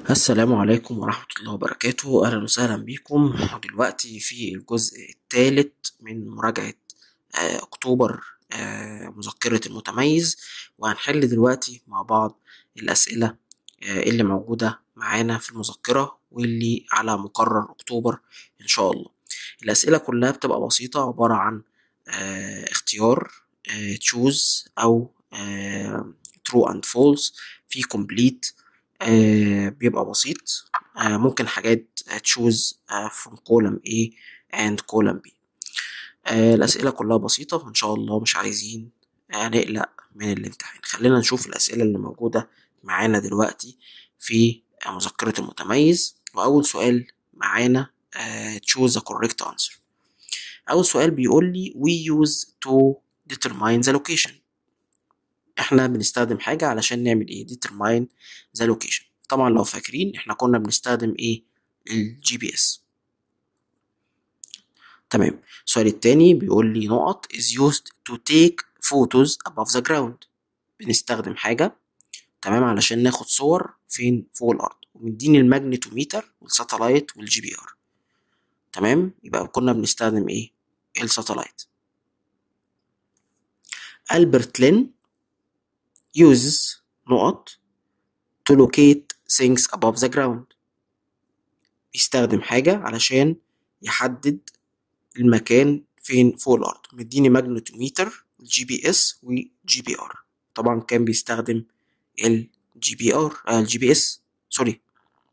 السلام عليكم ورحمة الله وبركاته أهلا وسهلا بكم دلوقتي في الجزء الثالث من مراجعة آه، أكتوبر آه، مذكرة المتميز وهنحل دلوقتي مع بعض الأسئلة آه، اللي موجودة معانا في المذكرة واللي على مقرر أكتوبر إن شاء الله الأسئلة كلها بتبقى بسيطة عبارة عن آه، اختيار تشوز أو true and false في complete آه، بيبقى بسيط آه، ممكن حاجات تشوز from column A and column B آه، الأسئلة كلها بسيطة وإن شاء الله مش عايزين آه، نقلق من الامتحان خلينا نشوف الأسئلة اللي موجودة معانا دلوقتي في آه، مذكرة المتميز وأول سؤال معانا آه، choose the correct answer أول سؤال بيقول لي we use to determine the location احنا بنستخدم حاجة علشان نعمل ايه determine the location طبعا لو فاكرين احنا كنا بنستخدم ايه الجي بي اس تمام السؤال التاني بيقول لي نقط is used to take photos above the ground بنستخدم حاجة تمام علشان ناخد صور فين فوق الأرض ومديني الماجنتوميتر والساتلايت والجي بي ار تمام يبقى كنا بنستخدم ايه الساتلايت ألبرت لين uses نقط to locate things above the ground بيستخدم حاجة علشان يحدد المكان فين فوق الأرض مديني ماجنتوميتر الجي بي اس وجي بي ار طبعا كان بيستخدم الجي بي ار الجي بي اس سوري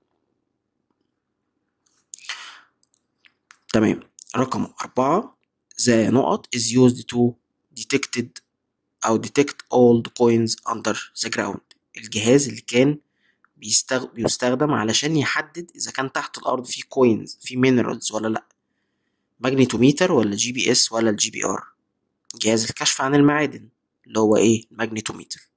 تمام رقم أربعة the نقط is used to detected أو detect old coins under the ground الجهاز اللي كان بيستغ... بيستخدم علشان يحدد إذا كان تحت الأرض في كوينز في مينرالز ولا لأ ماجنيتوميتر ولا جي بي اس ولا الجي بي ار جهاز الكشف عن المعادن اللي هو إيه الماجنيتوميتر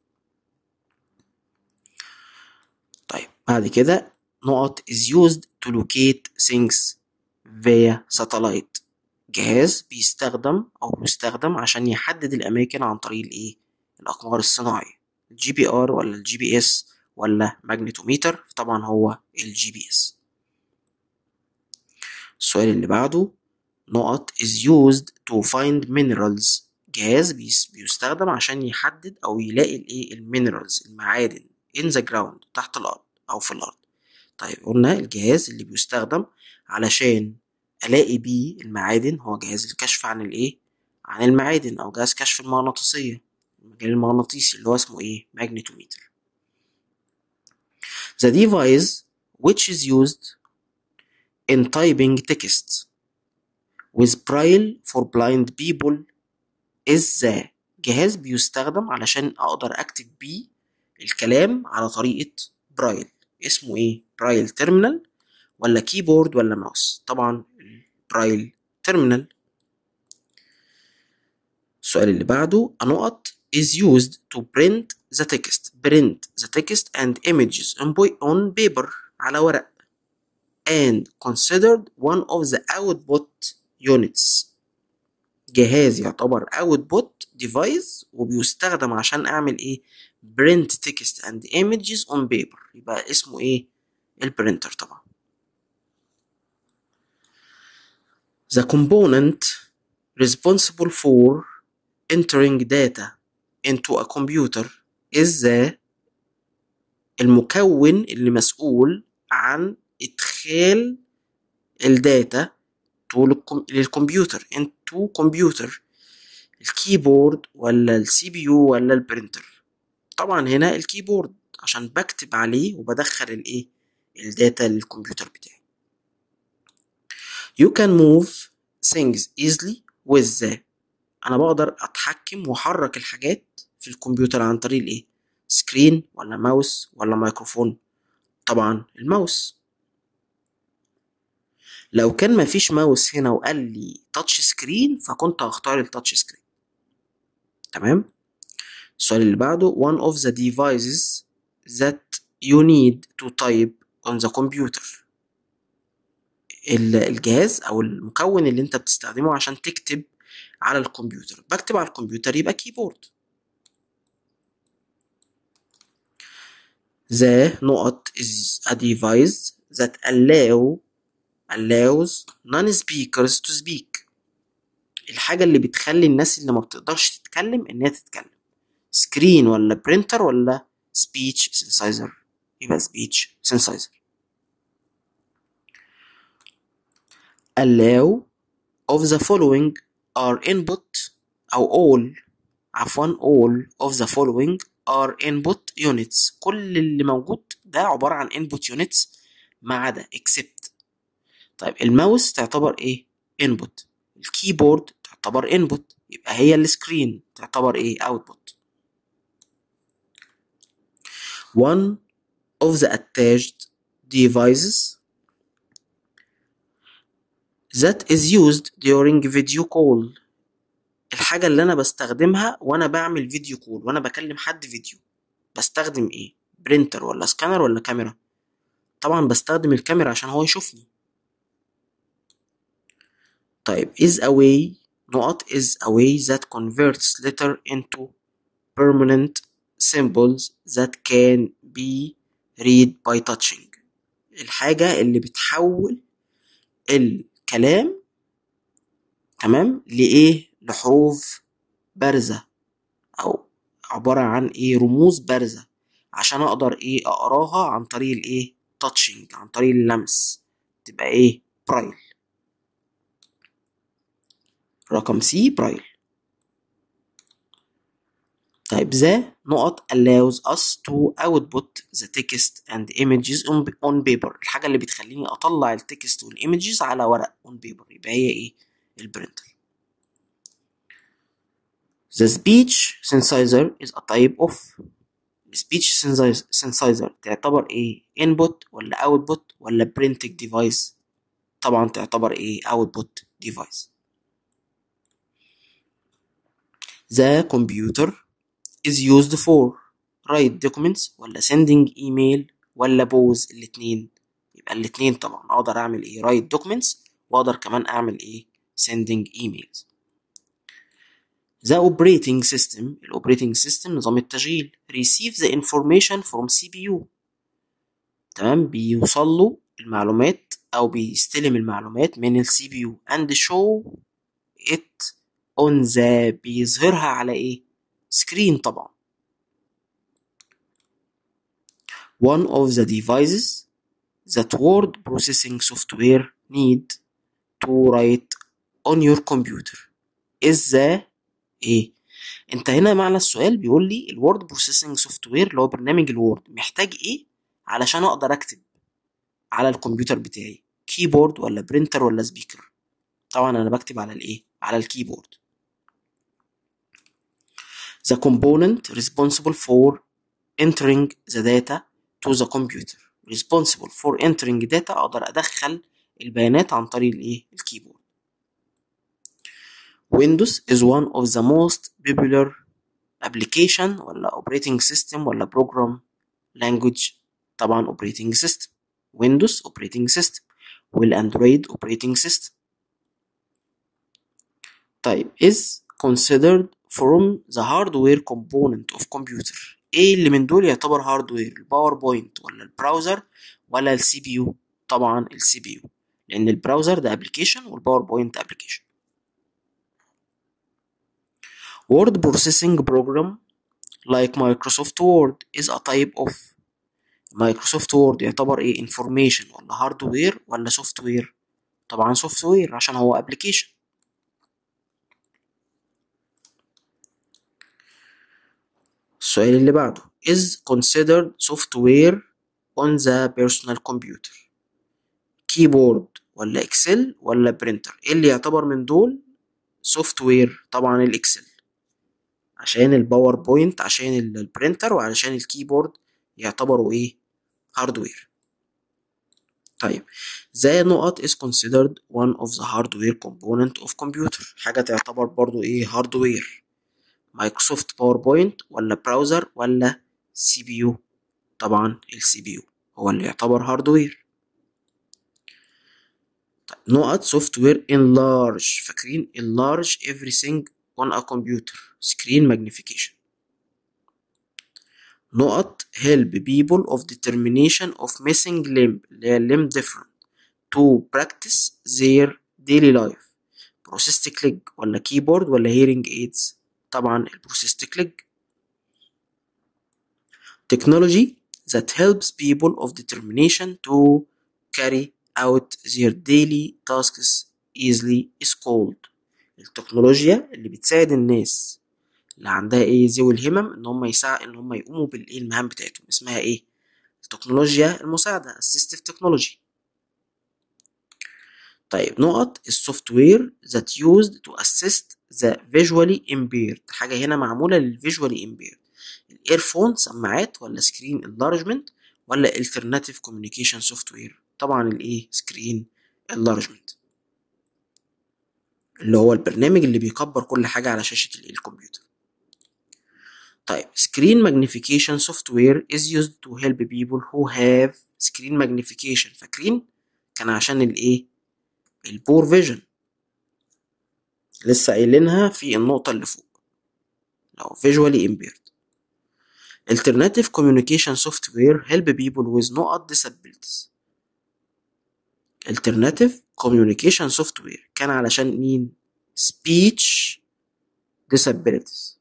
طيب بعد كده نقط is used to locate things via satellite جهاز بيستخدم أو بيستخدم عشان يحدد الأماكن عن طريق الإيه الأقمار الصناعية الجي بي ار ولا الجي بي اس ولا ماجنتوميتر طبعا هو الجي بي اس السؤال اللي بعده نقط is used to find minerals جهاز بيس- بيستخدم عشان يحدد أو يلاقي الإيه المينرالز المعادن in the ground تحت الأرض أو في الأرض طيب قلنا الجهاز اللي بيستخدم علشان ألاقي بيه المعادن هو جهاز الكشف عن الإيه عن المعادن أو جهاز كشف المغناطيسية المجال المغناطيسي اللي هو اسمه إيه ماجنتوميتر The device which is used in typing text with braille for blind people is the جهاز بيستخدم علشان أقدر أكتب بيه الكلام على طريقة برايل اسمه إيه؟ برايل تيرمينال ولا كيبورد ولا ماوس طبعا البرايل تيرمينال السؤال اللي بعده a نقط is used to print the text print the text and images on, boy- on paper على ورق and considered one of the output units جهاز يعتبر output device وبيستخدم عشان اعمل ايه print text and images on paper يبقى اسمه ايه البرينتر طبعا the component responsible for entering data into a computer is the المكون اللي مسؤول عن إدخال الداتا طول الكم- للكمبيوتر into كمبيوتر الكيبورد ولا السي بي يو ولا البرينتر طبعا هنا الكيبورد عشان بكتب عليه وبدخل الايه الداتا للكمبيوتر بتاعي you can move things easily with the انا بقدر اتحكم واحرك الحاجات في الكمبيوتر عن طريق الايه سكرين ولا ماوس ولا ميكروفون طبعا الماوس لو كان مفيش ماوس هنا وقال لي تاتش سكرين فكنت هختار التاتش سكرين تمام السؤال اللي بعده one of the devices that you need to type on the computer ال- الجهاز او المكون اللي انت بتستخدمه عشان تكتب على الكمبيوتر بكتب على الكمبيوتر يبقى كيبورد the نقط is a device that allow allows non-speakers to speak الحاجة اللي بتخلي الناس اللي ما بتقدرش تتكلم إنها تتكلم سكرين ولا برينتر ولا speech synthesizer يبقى speech synthesizer allow of the following are input أو all عفوا all of the following are input units كل اللي موجود ده عبارة عن input units ما عدا except طيب الماوس تعتبر ايه input الكيبورد تعتبر input يبقى هي السكرين تعتبر ايه output one of the attached devices that is used during video call الحاجة اللي أنا بستخدمها وأنا بعمل فيديو كول وأنا بكلم حد فيديو بستخدم إيه؟ برينتر ولا سكانر ولا كاميرا؟ طبعا بستخدم الكاميرا عشان هو يشوفني طيب is a way نقط is a way that converts letter into permanent symbols that can be read by touching الحاجة اللي بتحول الكلام تمام لإيه لحروف بارزة أو عبارة عن إيه رموز بارزة عشان أقدر إيه أقراها عن طريق الإيه touching عن طريق اللمس تبقى إيه برايل رقم سي برايل طيب ذا نقط allows us to output the text and images on, on paper الحاجة اللي بتخليني أطلع التكست والإيمجز على ورق on paper يبقى هي إيه البرينتر The speech synthesizer is a type of speech synthesizer تعتبر ايه input ولا output ولا printing device طبعا تعتبر ايه output device The computer is used for write documents ولا sending email ولا pose الاتنين يبقى الاتنين طبعا اقدر اعمل ايه write documents واقدر كمان اعمل ايه sending emails The operating system الاوبريتنج سيستم نظام التشغيل receive the information from CPU تمام بيوصل له المعلومات او بيستلم المعلومات من ال CPU and show it on the بيظهرها على ايه screen طبعا one of the devices that word processing software need to write on your computer is the ايه انت هنا معنى السؤال بيقول لي الوورد بروسيسنج سوفت وير اللي هو برنامج الوورد محتاج ايه علشان اقدر اكتب على الكمبيوتر بتاعي كيبورد ولا برينتر ولا سبيكر طبعا انا بكتب على الايه على الكيبورد the component responsible for entering the data to the computer responsible for entering data اقدر ادخل البيانات عن طريق الايه الكيبورد Windows is one of the most popular application ولا operating system ولا program language طبعا operating system Windows operating system والأندرويد operating system طيب is considered from the hardware component of computer ايه اللي من دول يعتبر هاردوير الباوربوينت ولا البراوزر ولا السي بي يو طبعا السي بي يو لان البراوزر ده ابلكيشن والباوربوينت ابلكيشن Word processing program like Microsoft Word is a type of Microsoft Word يعتبر ايه information ولا hardware ولا software طبعا software عشان هو application السؤال اللي بعده is considered software on the personal computer keyboard ولا اكسل ولا برينتر ايه اللي يعتبر من دول سوفت وير طبعا الاكسل عشان الباوربوينت عشان البرينتر وعشان الكيبورد يعتبروا ايه هاردوير طيب زي نقط is considered one of the hardware component of computer حاجة تعتبر برضو ايه هاردوير مايكروسوفت باوربوينت ولا براوزر ولا سي بي يو طبعا السي بي يو هو اللي يعتبر هاردوير طيب نقط سوفت وير enlarge فاكرين enlarge everything on a computer screen magnification نقط help people of determination of missing limb اللي هي limb different to practice their daily life prosthetic leg ولا keyboard ولا hearing aids طبعا البروسيستيك leg technology that helps people of determination to carry out their daily tasks easily is called التكنولوجيا اللي بتساعد الناس اللي عندها ايه ذوي الهمم ان هم يساعد ان هم يقوموا بالايه المهام بتاعتهم اسمها ايه التكنولوجيا المساعدة assistive technology طيب نقط السوفت وير that used to assist the visually impaired حاجة هنا معمولة للفيجوالي impaired الايرفون سماعات ولا سكرين enlargement ولا alternative communication software طبعا الايه سكرين enlargement اللي هو البرنامج اللي بيكبر كل حاجة على شاشة الايه الكمبيوتر طيب screen magnification software is used to help people who have screen magnification فاكرين كان عشان الايه البور فيجن لسه قايلينها في النقطة اللي فوق لو visually impaired alternative communication software help people with نقط disabilities alternative communication software كان علشان مين speech disabilities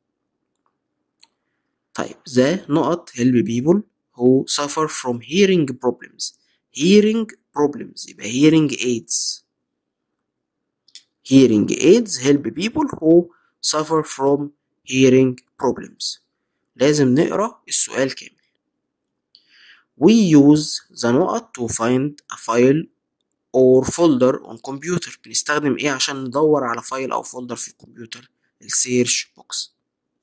طيب the نقط help people who suffer from hearing problems hearing problems يبقى hearing aids hearing aids help people who suffer from hearing problems لازم نقرا السؤال كامل we use the نقط to find a file or folder on computer بنستخدم ايه عشان ندور على فايل او فولدر في الكمبيوتر السيرش بوكس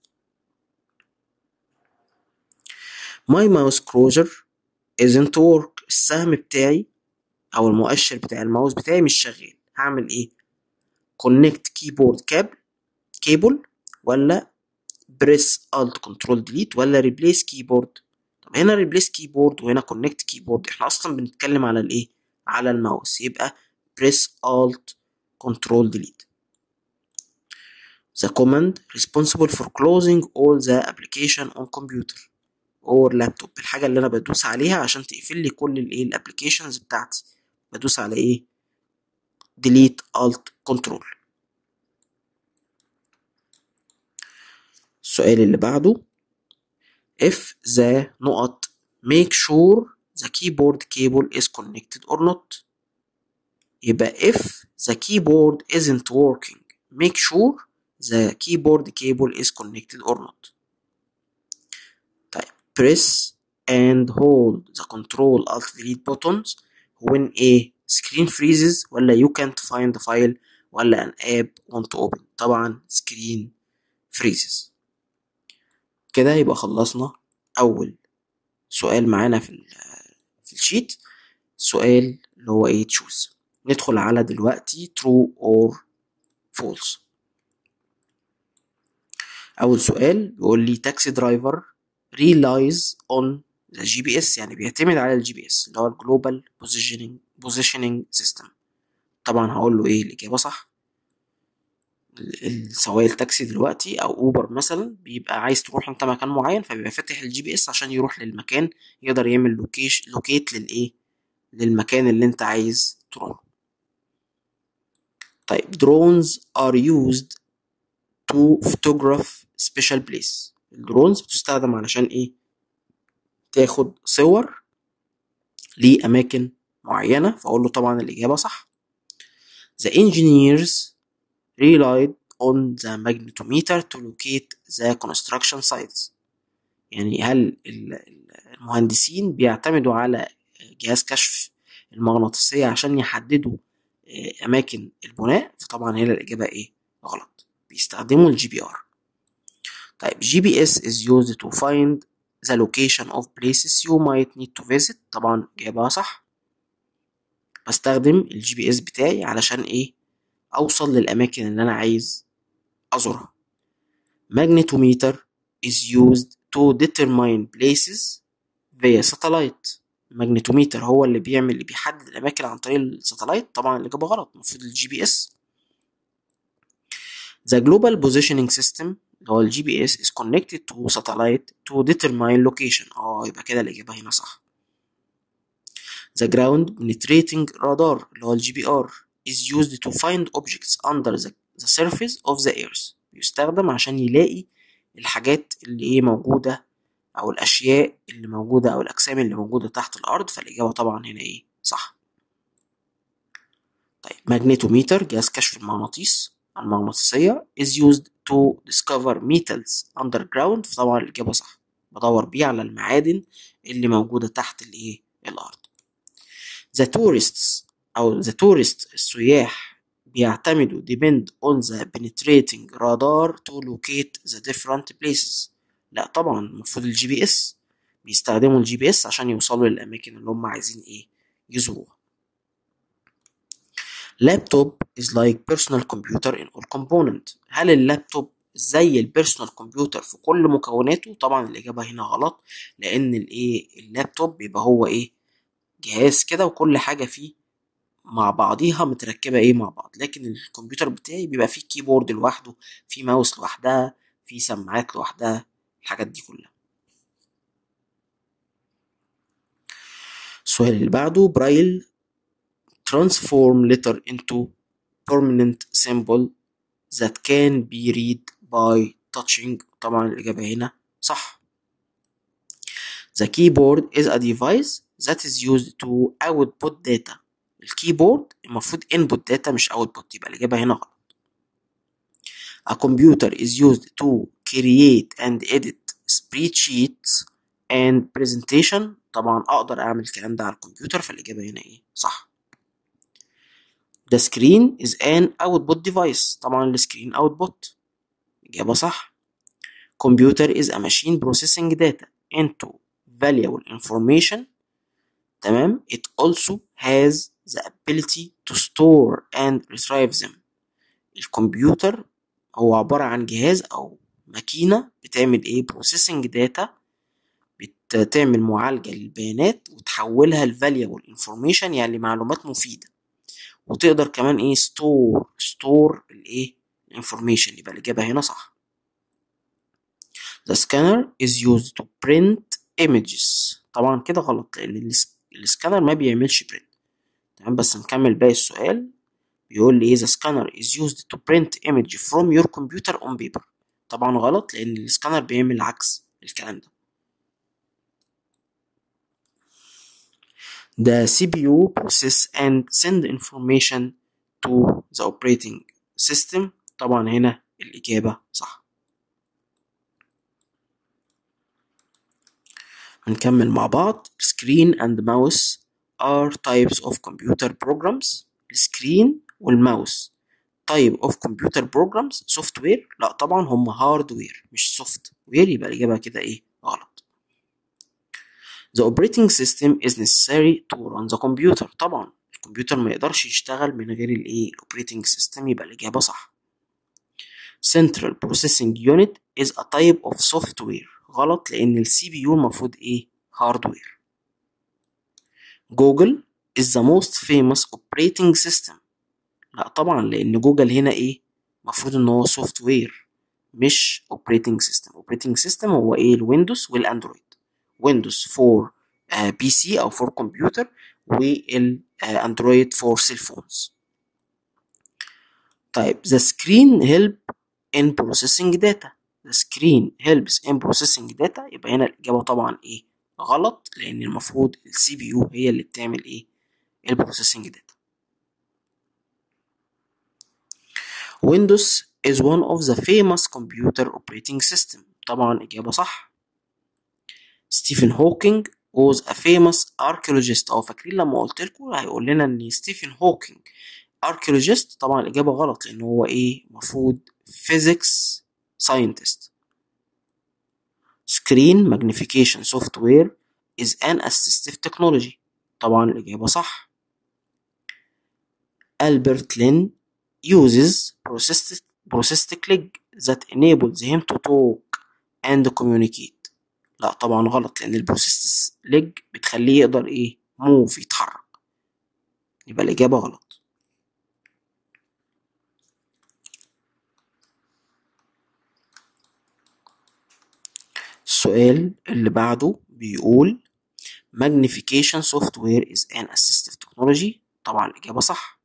my mouse cursor isn't work السهم بتاعي او المؤشر بتاع الماوس بتاعي مش شغال هعمل ايه connect keyboard كابل كيبل ولا press alt control delete ولا replace keyboard طب هنا replace keyboard وهنا connect keyboard احنا اصلا بنتكلم على الايه على الماوس يبقى press alt control delete the command responsible for closing all the application on computer or laptop الحاجة اللي أنا بدوس عليها عشان تقفل لي كل الإيه الأبليكيشنز بتاعتي بدوس على إيه delete alt control السؤال اللي بعده if the نقط make sure the keyboard cable is connected or not يبقى if the keyboard isn't working make sure the keyboard cable is connected or not طيب press and hold the control alt delete buttons when a screen freezes ولا you can't find the file ولا an app won't open طبعا screen freezes كده يبقى خلصنا أول سؤال معانا في في الشيت سؤال اللي هو ايه تشوز ندخل على دلوقتي true or false أول سؤال بيقول لي تاكسي درايفر relies on the GPS يعني بيعتمد على الجي بي اس اللي هو الجلوبال بوزيشننج بوزيشننج سيستم طبعا هقول له ايه الإجابة صح سواق التاكسي دلوقتي او اوبر مثلا بيبقى عايز تروح انت مكان معين فبيبقى فاتح الجي بي اس عشان يروح للمكان يقدر يعمل لوكيش لوكيت للايه للمكان اللي انت عايز تروح طيب drones are used to photograph special place الدرونز بتستخدم علشان ايه تاخد صور لأماكن معينة فأقول له طبعا الإجابة صح The engineers relied on the magnetometer to locate the construction sites يعني هل المهندسين بيعتمدوا على جهاز كشف المغناطيسية عشان يحددوا أماكن البناء فطبعا هنا الإجابة إيه غلط بيستخدموا الجي بي ار طيب جي بي اس is used to find the location of places you might need to visit طبعا إجابة صح بستخدم الجي بي اس بتاعي علشان إيه أوصل للأماكن اللي أنا عايز أزورها magnetometer is used to determine places via satellite الماجنتوميتر هو اللي بيعمل اللي بيحدد الأماكن عن طريق الساتلايت طبعا الإجابة غلط المفروض الجي بي اس The Global Positioning System اللي اللي هو الجي بي اس is connected to satellite to determine location اه يبقى كده الإجابة هنا صح The ground penetrating radar اللي هو الجي بي ار is used to find objects under the, the surface of the earth بيستخدم عشان يلاقي الحاجات اللي ايه موجودة أو الأشياء اللي موجودة أو الأجسام اللي موجودة تحت الأرض فالإجابة طبعا هنا ايه صح طيب ماجنيتوميتر جهاز كشف المغناطيس المغناطيسية is used to discover metals underground فطبعا الإجابة صح بدور بيه على المعادن اللي موجودة تحت الإيه الأرض the tourists أو the tourist السياح بيعتمدوا depend on the penetrating radar to locate the different places لا طبعا المفروض الجي بي اس بيستخدموا الجي بي اس عشان يوصلوا للأماكن اللي هم عايزين إيه يزوروها لابتوب is like personal computer in all component هل اللابتوب زي البيرسونال كمبيوتر في كل مكوناته طبعا الإجابة هنا غلط لأن الإيه اللابتوب بيبقى هو إيه جهاز كده وكل حاجة فيه مع بعضيها متركبة إيه مع بعض لكن الكمبيوتر بتاعي بيبقى فيه كيبورد لوحده فيه ماوس لوحدها فيه سماعات لوحدها الحاجات دي كلها السؤال اللي بعده برايل transform letter into permanent symbol that can be read by touching طبعا الإجابة هنا صح The keyboard is a device that is used to output data الكيبورد المفروض input data مش output يبقى الإجابة هنا غلط A computer is used to create and edit spreadsheets and presentation طبعا أقدر أعمل الكلام ده على الكمبيوتر فالإجابة هنا إيه صح The screen is an output device طبعا السكرين output إجابة صح Computer is a machine processing data into valuable information تمام It also has the ability to store and retrieve them الكمبيوتر هو عبارة عن جهاز أو ماكينة بتعمل إيه processing data بتعمل معالجة للبيانات وتحولها ل valuable information يعني معلومات مفيدة وتقدر كمان ايه ستور ستور الايه الانفورميشن يبقى الاجابه هنا صح The scanner is used to print images طبعا كده غلط لان السكانر ما بيعملش print تمام بس نكمل باقي السؤال بيقول لي the scanner is used to print image from your computer on paper طبعا غلط لان السكانر بيعمل عكس الكلام ده The CPU process and send information to the operating system طبعا هنا الإجابة صح هنكمل مع بعض screen and mouse are types of computer programs السكرين والماوس type of computer programs software لا طبعا هم hardware مش software يبقى الإجابة كده إيه غلط The operating system is necessary to run the computer طبعا الكمبيوتر ما يقدرش يشتغل من غير الايه الاوبريتنج سيستم يبقى الإجابة صح Central Processing Unit is a type of software غلط لأن السي بي يو المفروض ايه hardware جوجل is the most famous operating system لا طبعا لأن جوجل هنا ايه المفروض ان هو سوفت وير مش operating system operating system هو ايه الويندوز والاندرويد ويندوز فور بي سي او فور كمبيوتر والاندرويد فور سيل فونز طيب the screen help in processing data the screen helps in processing data يبقى هنا الإجابة طبعا إيه غلط لأن المفروض السي بي يو هي اللي بتعمل إيه البروسيسنج داتا Windows is one of the famous computer operating system طبعا إجابة صح ستيفن هوكينج was a famous archaeologist أو فاكرين لما قلت لكم هيقول لنا إن ستيفن هوكينج archaeologist طبعا الإجابة غلط لأن هو إيه المفروض physics scientist screen magnification software is an assistive technology طبعا الإجابة صح Albert Lin uses prosthetic prosthetic leg that enables him to talk and communicate لا طبعا غلط لأن البروسيس ليج بتخليه يقدر إيه موف يتحرك يبقى الإجابة غلط السؤال اللي بعده بيقول magnification software is an assistive technology طبعا الإجابة صح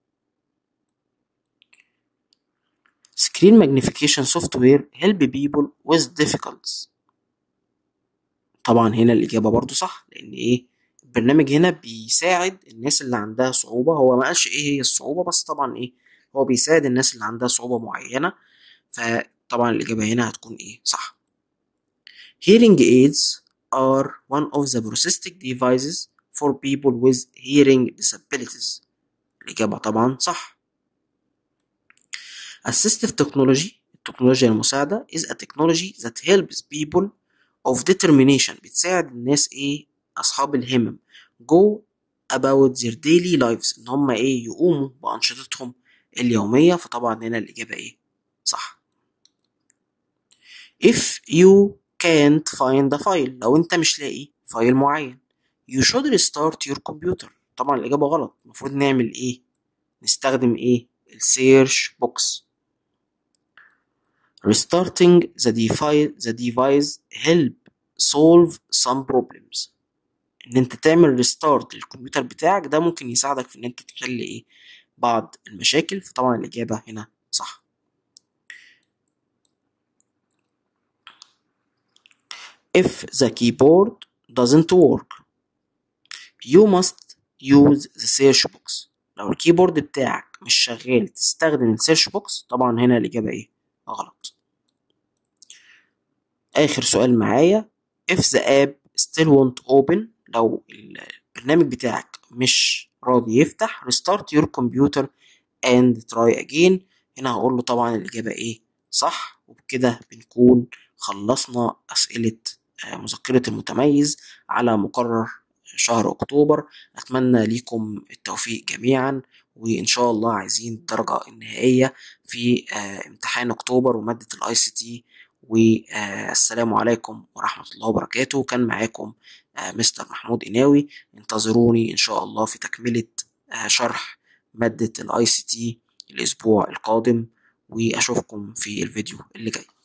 screen magnification software help people with difficulties طبعا هنا الإجابة برضو صح لأن إيه البرنامج هنا بيساعد الناس اللي عندها صعوبة هو ما قالش إيه هي الصعوبة بس طبعا إيه هو بيساعد الناس اللي عندها صعوبة معينة فطبعا الإجابة هنا هتكون إيه صح hearing aids are one of the prosthetic devices for people with hearing disabilities الإجابة طبعا صح Assistive technology التكنولوجيا المساعدة is a technology that helps people of determination بتساعد الناس ايه أصحاب الهمم go about their daily lives إن هم ايه يقوموا بأنشطتهم اليومية فطبعا هنا الإجابة ايه صح if you can't find a file لو انت مش لاقي فايل معين you should restart your computer طبعا الإجابة غلط المفروض نعمل ايه نستخدم ايه السيرش بوكس restarting the device the device help solve some problems ان انت تعمل ريستارت للكمبيوتر بتاعك ده ممكن يساعدك في ان انت تحل ايه بعض المشاكل فطبعا الاجابه هنا صح if the keyboard doesn't work you must use the search box لو الكيبورد بتاعك مش شغال تستخدم السيرش بوكس طبعا هنا الإجابة إيه؟ غلط آخر سؤال معايا if the app still won't open لو البرنامج بتاعك مش راضي يفتح restart your computer and try again هنا هقول له طبعا الإجابة إيه صح وبكده بنكون خلصنا أسئلة مذكرة المتميز على مقرر شهر أكتوبر أتمنى ليكم التوفيق جميعا وإن شاء الله عايزين الدرجة النهائية في امتحان أكتوبر ومادة الآي سي تي والسلام عليكم ورحمة الله وبركاته كان معاكم مستر محمود إناوي انتظروني إن شاء الله في تكملة شرح مادة الآي سي تي الأسبوع القادم وأشوفكم في الفيديو اللي جاي